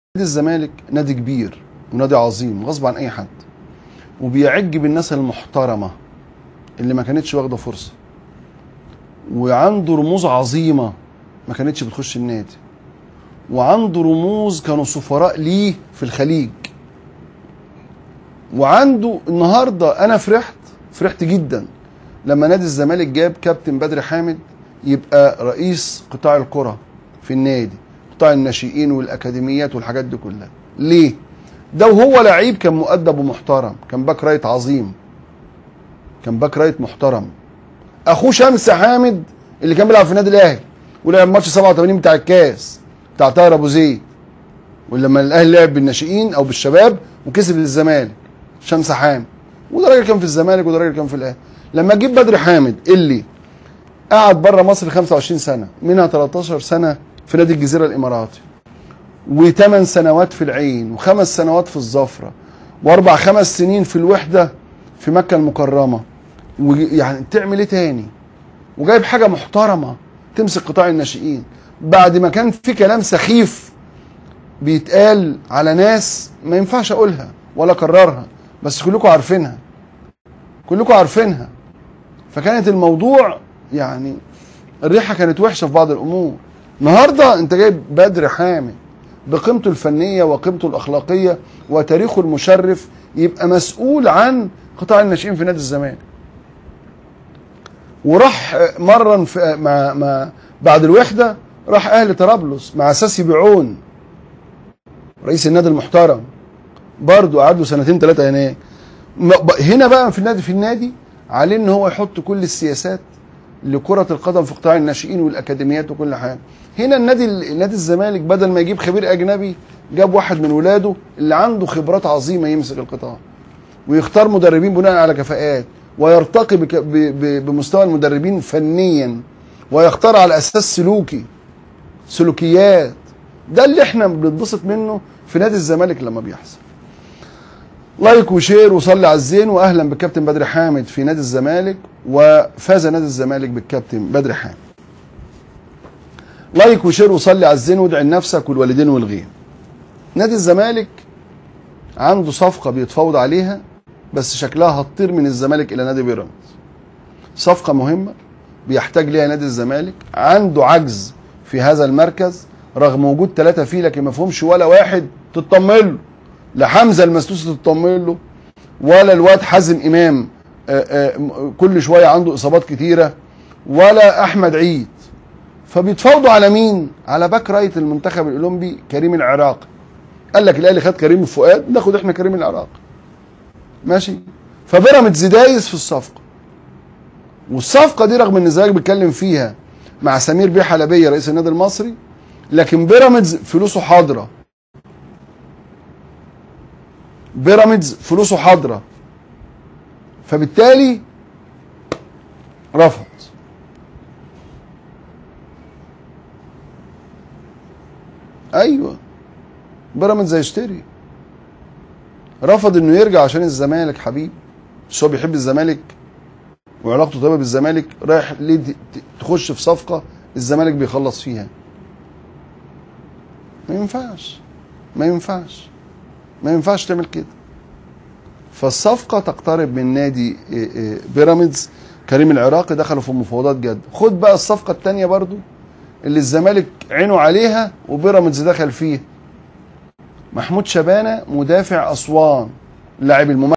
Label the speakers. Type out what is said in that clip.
Speaker 1: نادي الزمالك نادي كبير ونادي عظيم غصب عن اي حد وبيعج بالناس المحترمه اللي ما كانتش واخده فرصه وعنده رموز عظيمه ما كانتش بتخش النادي وعنده رموز كانوا سفراء ليه في الخليج وعنده النهارده انا فرحت فرحت جدا لما نادي الزمالك جاب كابتن بدر حامد يبقى رئيس قطاع الكره في النادي قطاع الناشئين والاكاديميات والحاجات دي كلها ليه ده وهو لعيب كان مؤدب ومحترم كان باك رايت عظيم كان باك رايت محترم اخوه شمس حامد اللي كان بيلعب في النادي الاهلي ولعب ماتش 87 بتاع الكاس بتاع طاهر ابو زيد ولما الاهلي لعب بالناشئين او بالشباب وكسب للزمالك شمس حامد وده راجل كان في الزمالك وده راجل كان في الاهلي لما تجيب بدر حامد اللي قعد بره مصر 25 سنه منها 13 سنه في نادي الجزيره الاماراتي وثمان سنوات في العين وخمس سنوات في الظفره واربع خمس سنين في الوحده في مكه المكرمه ويعني تعمل ايه تاني وجايب حاجه محترمه تمسك قطاع الناشئين بعد ما كان في كلام سخيف بيتقال على ناس ما ينفعش اقولها ولا اكررها بس كلكم عارفينها كلكم عارفينها فكانت الموضوع يعني الريحه كانت وحشه في بعض الامور النهارده انت جايب بدر حامد بقيمته الفنيه وقيمته الاخلاقيه وتاريخه المشرف يبقى مسؤول عن قطاع الناشئين في نادي الزمالك وراح مرا في مع مع بعد الوحده راح اهل طرابلس مع ساسي بيعون رئيس النادي المحترم برضه قعد له سنتين ثلاثه هناك هنا بقى في النادي في النادي عليه ان هو يحط كل السياسات لكرة القدم في قطاع الناشئين والاكاديميات وكل حاجة. هنا النادي نادي الزمالك بدل ما يجيب خبير اجنبي جاب واحد من ولاده اللي عنده خبرات عظيمة يمسك القطاع. ويختار مدربين بناء على كفاءات ويرتقي بك ب ب بمستوى المدربين فنيا ويختار على اساس سلوكي سلوكيات ده اللي احنا بنتبسط منه في نادي الزمالك لما بيحصل. لايك وشير وصلي على الزين واهلا بالكابتن بدر حامد في نادي الزمالك وفاز نادي الزمالك بالكابتن بدر حامد. لايك وشير وصلي على الزين وادعي لنفسك والوالدين والغير. نادي الزمالك عنده صفقه بيتفاوض عليها بس شكلها هتطير من الزمالك الى نادي بيراميدز. صفقه مهمه بيحتاج ليها نادي الزمالك عنده عجز في هذا المركز رغم وجود ثلاثه فيه لكن ما فيهمش ولا واحد تطمن له. لا حمزه المسلوسي تطمن له ولا الواد حازم امام آآ آآ كل شويه عنده اصابات كتيره ولا احمد عيد فبيتفاوضوا على مين؟ على باك رايت المنتخب الاولمبي كريم العراقي قال لك الاهلي خد كريم الفؤاد ناخد احنا كريم العراقي ماشي فبيراميدز دايس في الصفقه والصفقه دي رغم ان الزمالك بيتكلم فيها مع سمير بيه حلبيه رئيس النادي المصري لكن بيراميدز فلوسه حاضره بيراميدز فلوسه حاضره فبالتالي رفض ايوه بيراميدز هيشتري رفض انه يرجع عشان الزمالك حبيب بس هو بيحب الزمالك وعلاقته طيبه بالزمالك رايح ليه تخش في صفقه الزمالك بيخلص فيها ما ينفعش ما ينفعش ما ينفعش تعمل كده فالصفقه تقترب من نادي بيراميدز كريم العراقي دخلوا في مفاوضات جد خد بقى الصفقه الثانيه برضو اللي الزمالك عينه عليها وبيراميدز دخل فيها محمود شبانه مدافع اسوان لاعب الممثل